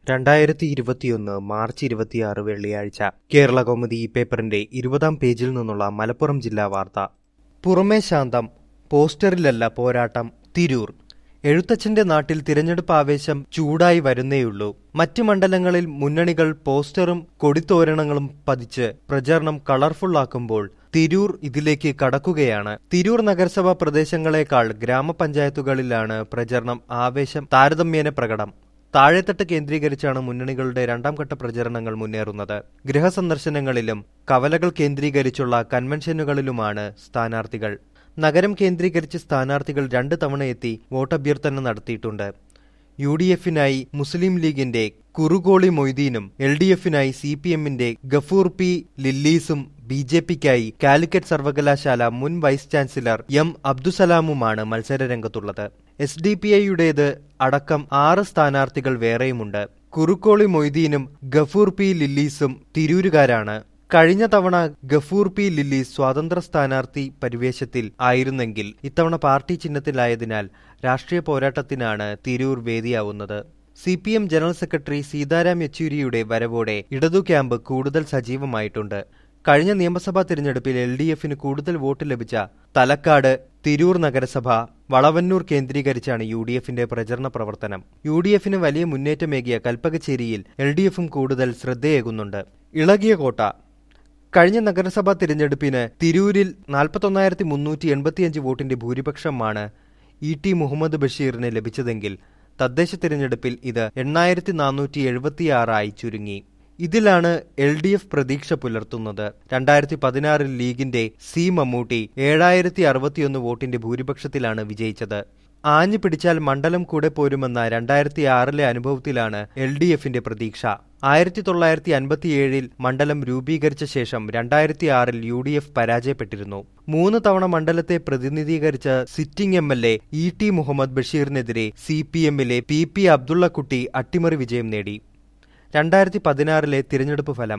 രണ്ടായിരത്തി ഇരുപത്തിയൊന്ന് മാർച്ച് ഇരുപത്തിയാറ് വെള്ളിയാഴ്ച കേരള കൗമുദി ഈ പേപ്പറിന്റെ ഇരുപതാം പേജിൽ നിന്നുള്ള മലപ്പുറം ജില്ലാ വാർത്ത പുറമേ ശാന്തം പോസ്റ്ററിലല്ല പോരാട്ടം തിരൂർ എഴുത്തച്ഛന്റെ നാട്ടിൽ തിരഞ്ഞെടുപ്പ് ആവേശം ചൂടായി വരുന്നേയുള്ളൂ മറ്റ് മണ്ഡലങ്ങളിൽ മുന്നണികൾ പോസ്റ്ററും കൊടിത്തോരണങ്ങളും പതിച്ച് പ്രചാരണം കളർഫുള്ളാക്കുമ്പോൾ തിരൂർ ഇതിലേക്ക് കടക്കുകയാണ് തിരൂർ നഗരസഭാ പ്രദേശങ്ങളെക്കാൾ ഗ്രാമപഞ്ചായത്തുകളിലാണ് പ്രചരണം ആവേശം താരതമ്യേന പ്രകടം താഴെത്തട്ട് കേന്ദ്രീകരിച്ചാണ് മുന്നണികളുടെ രണ്ടാം ഘട്ട പ്രചരണങ്ങൾ മുന്നേറുന്നത് ഗൃഹസന്ദർശനങ്ങളിലും കവലകൾ കേന്ദ്രീകരിച്ചുള്ള കൺവെൻഷനുകളിലുമാണ് സ്ഥാനാർത്ഥികൾ നഗരം കേന്ദ്രീകരിച്ച് സ്ഥാനാർത്ഥികൾ രണ്ട് തവണ എത്തി വോട്ടഭ്യർത്ഥന നടത്തിയിട്ടുണ്ട് യു ഡി എഫിനായി മുസ്ലിം ലീഗിന്റെ കുറുകോളി മൊയ്തീനും എൽ ഡി എഫിനായി സി പി എമ്മിന്റെ ഗഫൂർ പി ലില്ലീസും ബി ജെ പിക്കായി കാലിക്കറ്റ് സർവകലാശാല മുൻ വൈസ് ചാൻസലർ എം അബ്ദുസലാമുമാണ് മത്സരരംഗത്തുള്ളത് എസ് ഡി പി ഐയുടേത് അടക്കം ആറ് സ്ഥാനാർത്ഥികൾ വേറെയുമുണ്ട് കുറുക്കോളി മൊയ്തീനും ഗഫൂർ പി ലില്ലീസും തിരൂരുകാരാണ് കഴിഞ്ഞ തവണ ഗഫൂർ പി ലില്ലീസ് സ്വതന്ത്ര സ്ഥാനാർത്ഥി പരിവേശത്തിൽ ആയിരുന്നെങ്കിൽ ഇത്തവണ പാർട്ടി ചിഹ്നത്തിലായതിനാൽ രാഷ്ട്രീയ പോരാട്ടത്തിനാണ് തിരൂർ വേദിയാവുന്നത് C P M general secretary Sitaram യെച്ചൂരിയുടെ വരവോടെ ഇടതു ക്യാമ്പ് കൂടുതൽ സജീവമായിട്ടുണ്ട് കഴിഞ്ഞ നിയമസഭാ തിരഞ്ഞെടുപ്പിൽ എൽ ഡി എഫിന് കൂടുതൽ വോട്ട് ലഭിച്ച തലക്കാട് തിരൂർ നഗരസഭ വളവന്നൂർ കേന്ദ്രീകരിച്ചാണ് യു ഡി എഫിന്റെ പ്രചരണ പ്രവർത്തനം യു ഡി എഫിന് വലിയ മുന്നേറ്റമേകിയ കൽപ്പകച്ചേരിയിൽ എൽ ഡി എഫും കൂടുതൽ ശ്രദ്ധയേകുന്നുണ്ട് ഇളകിയ കോട്ട കഴിഞ്ഞ നഗരസഭാ തിരഞ്ഞെടുപ്പിന് തിരൂരിൽ നാൽപ്പത്തൊന്നായിരത്തി മുന്നൂറ്റി എൺപത്തിയഞ്ച് വോട്ടിന്റെ ഭൂരിപക്ഷമാണ് ഇ ടി മുഹമ്മദ് ബഷീറിന് ലഭിച്ചതെങ്കിൽ തദ്ദേശ തിരഞ്ഞെടുപ്പിൽ ഇത് എണ്ണായിരത്തി നാനൂറ്റി എഴുപത്തിയാറായി ചുരുങ്ങി ഇതിലാണ് എൽ ഡി എഫ് പ്രതീക്ഷ പുലർത്തുന്നത് രണ്ടായിരത്തി പതിനാറിൽ ലീഗിന്റെ സി മമ്മൂട്ടി ഏഴായിരത്തി അറുപത്തിയൊന്ന് വോട്ടിന്റെ ഭൂരിപക്ഷത്തിലാണ് വിജയിച്ചത് ആഞ്ഞു പിടിച്ചാൽ മണ്ഡലം കൂടെ പോരുമെന്ന രണ്ടായിരത്തി ആറിലെ അനുഭവത്തിലാണ് എൽ ഡി എഫിന്റെ പ്രതീക്ഷ ആയിരത്തി തൊള്ളായിരത്തി അൻപത്തിയേഴിൽ മണ്ഡലം രൂപീകരിച്ച ശേഷം രണ്ടായിരത്തി ആറിൽ യു ഡി എഫ് പരാജയപ്പെട്ടിരുന്നു മൂന്ന് തവണ മണ്ഡലത്തെ പ്രതിനിധീകരിച്ച sitting M L A E T Muhammad ബഷീറിനെതിരെ സി പി എമ്മിലെ പി പി അബ്ദുള്ളക്കുട്ടി അട്ടിമറി വിജയം നേടി രണ്ടായിരത്തി പതിനാറിലെ തിരഞ്ഞെടുപ്പ് ഫലം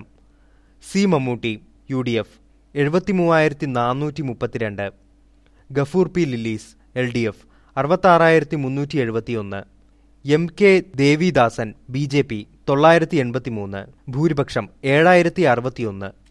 C Mammootty U D F എഴുപത്തിമൂവായിരത്തി നാനൂറ്റി മുപ്പത്തിരണ്ട് Gafoor P Lillis L D F അറുപത്താറായിരത്തി മുന്നൂറ്റി എഴുപത്തിയൊന്ന് M K Devidasan B J P തൊള്ളായിരത്തി എൺപത്തിമൂന്ന് ഭൂരിപക്ഷം ഏഴായിരത്തി അറുപത്തിയൊന്ന്